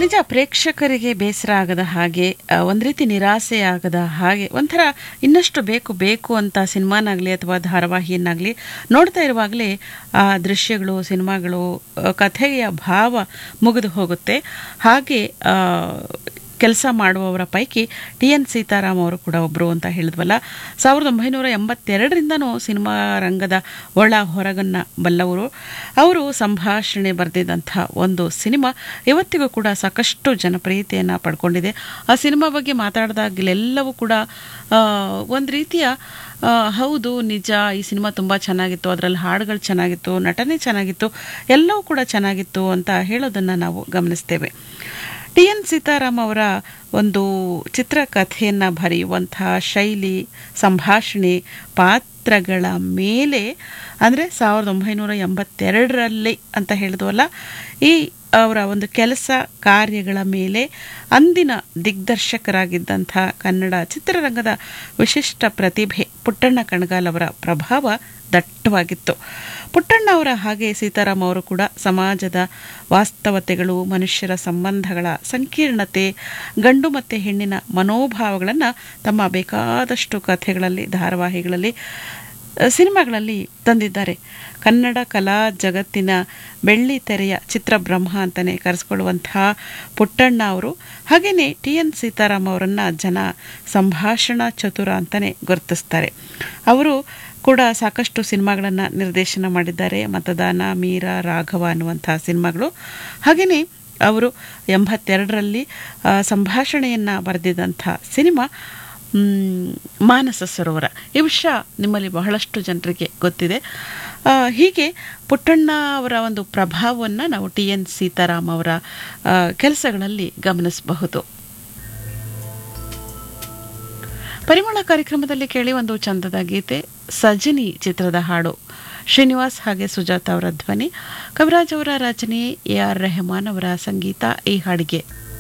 ನಿಜ ಪ್ರೇಕ್ಷಕರಿಗೆ ಬೇಸರ ಆಗದ ಹಾಗೆ ಆ, ಒಂದ್ ರೀತಿ ನಿರಾಸೆ ಆಗದ ಹಾಗೆ ಒಂಥರ ಇನ್ನಷ್ಟು ಬೇಕು ಬೇಕು ಅಂತ ಸಿನಿಮಾನಾಗ್ಲಿ ಅಥವಾ ಧಾರಾವಾಹಿಯನ್ನಾಗ್ಲಿ ನೋಡ್ತಾ ಇರುವಾಗಲೇ ಆ ದೃಶ್ಯಗಳು ಸಿನಿಮಾಗಳು ಆ, ಕಥೆಯ ಭಾವ ಮುಗಿದು ಹೋಗುತ್ತೆ ಹಾಗೆ ಕೆಲಸ ಮಾಡುವವರ ಪೈಕಿ ಟಿ ಎನ್ ಸೀತಾರಾಮ್ ಅವರು ಕೂಡ ಒಬ್ಬರು ಅಂತ ಹೇಳಿದ್ವಲ್ಲ ಸಾವಿರದ ಒಂಬೈನೂರ ಎಂಬತ್ತೆರಡರಿಂದನೂ ಸಿನಿಮಾ ರಂಗದ ಒಳ ಹೊರಗನ್ನ ಬಲ್ಲವರು ಅವರು ಸಂಭಾಷಣೆ ಬರೆದಿದ್ದಂಥ ಒಂದು ಸಿನಿಮಾ ಇವತ್ತಿಗೂ ಕೂಡ ಸಾಕಷ್ಟು ಜನಪ್ರಿಯತೆಯನ್ನು ಪಡ್ಕೊಂಡಿದೆ ಆ ಸಿನಿಮಾ ಬಗ್ಗೆ ಮಾತಾಡಿದಾಗಲೆಲ್ಲವೂ ಕೂಡ ಒಂದು ರೀತಿಯ ಆ, ಹೌದು ನಿಜ ಈ ಸಿನಿಮಾ ತುಂಬ ಚೆನ್ನಾಗಿತ್ತು ಅದರಲ್ಲಿ ಹಾಡುಗಳು ಚೆನ್ನಾಗಿತ್ತು ನಟನೆ ಚೆನ್ನಾಗಿತ್ತು ಎಲ್ಲವೂ ಕೂಡ ಚೆನ್ನಾಗಿತ್ತು ಅಂತ ಹೇಳೋದನ್ನು ನಾವು ಗಮನಿಸ್ತೇವೆ ಟಿ ಎನ್ ಸೀತಾರಾಮ್ ಅವರ ಒಂದು ಚಿತ್ರಕಥೆಯನ್ನು ಬರೆಯುವಂತಹ ಶೈಲಿ ಸಂಭಾಷಣೆ ಪಾತ್ರಗಳ ಮೇಲೆ ಅಂದರೆ ಸಾವಿರದ ಒಂಬೈನೂರ ಎಂಬತ್ತೆರಡರಲ್ಲಿ ಅಂತ ಹೇಳಿದ್ವಲ್ಲ ಈ ಅವರ ಒಂದು ಕೆಲಸ ಕಾರ್ಯಗಳ ಮೇಲೆ ಅಂದಿನ ದಿಗ್ದರ್ಶಕರಾಗಿದ್ದಂಥ ಕನ್ನಡ ಚಿತ್ರರಂಗದ ವಿಶಿಷ್ಟ ಪ್ರತಿಭೆ ಪುಟ್ಟಣ್ಣ ಕಣಗಾಲ್ ಅವರ ಪ್ರಭಾವ ದಟ್ಟವಾಗಿತ್ತು ಪುಟ್ಟಣ್ಣ ಅವರ ಹಾಗೆ ಸೀತಾರಾಮ್ ಅವರು ಕೂಡ ಸಮಾಜದ ವಾಸ್ತವತೆಗಳು ಮನುಷ್ಯರ ಸಂಬಂಧಗಳ ಸಂಕೀರ್ಣತೆ ಗಂಡು ಮತ್ತು ಹೆಣ್ಣಿನ ಮನೋಭಾವಗಳನ್ನು ತಮ್ಮ ಬೇಕಾದಷ್ಟು ಕಥೆಗಳಲ್ಲಿ ಧಾರಾವಾಹಿಗಳಲ್ಲಿ ಅ, ಸಿನಿಮಾಗಳಲ್ಲಿ ತಂದಿದ್ದಾರೆ ಕನ್ನಡ ಕಲಾ ಜಗತ್ತಿನ ಬೆಳ್ಳಿ ತೆರೆಯ ಚಿತ್ರಬ್ರಹ್ಮ ಅಂತಲೇ ಕರೆಸ್ಕೊಳ್ಳುವಂತಹ ಪುಟ್ಟಣ್ಣ ಅವರು ಹಾಗೆಯೇ ಟಿ ಎನ್ ಸೀತಾರಾಮ್ ಅವರನ್ನು ಜನ ಸಂಭಾಷಣಾ ಚತುರ ಅಂತಲೇ ಗುರುತಿಸ್ತಾರೆ ಅವರು ಕೂಡ ಸಾಕಷ್ಟು ಸಿನಿಮಾಗಳನ್ನು ನಿರ್ದೇಶನ ಮಾಡಿದ್ದಾರೆ ಮತದಾನ ಮೀರ ರಾಘವ ಅನ್ನುವಂತಹ ಸಿನಿಮಾಗಳು ಹಾಗೆಯೇ ಅವರು ಎಂಬತ್ತೆರಡರಲ್ಲಿ ಆ, ಸಂಭಾಷಣೆಯನ್ನು ಬರೆದಿದ್ದಂಥ ಸಿನಿಮಾ ಮ್, ಮಾನಸ ಸರೋವರ ಈ ವಿಷಯ ನಿಮ್ಮಲ್ಲಿ ಬಹಳಷ್ಟು ಜನರಿಗೆ ಗೊತ್ತಿದೆ ಆ, ಹೀಗೆ ಪುಟ್ಟಣ್ಣ ಅವರ ಒಂದು ಪ್ರಭಾವವನ್ನು ನಾವು ಟಿ ಎನ್ ಸೀತಾರಾಮ್ ಅವರ ಆ, ಕೆಲಸಗಳಲ್ಲಿ ಗಮನಿಸಬಹುದು ಪರಿಮಳ ಕಾರ್ಯಕ್ರಮದಲ್ಲಿ ಕೇಳಿ ಒಂದು ಚಂದದ ಗೀತೆ ಸಜನಿ ಚಿತ್ರದ ಹಾಡು ಶ್ರೀನಿವಾಸ್ ಹಾಗೆ ಸುಜಾತ ಅವರ ಧ್ವನಿ ಕವಿರಾಜ್ ಅವರ ರಚನೆ ಎ ಆರ್ ರೆಹಮಾನ್ ಅವರ ಸಂಗೀತ ಈ ಹಾಡಿಗೆ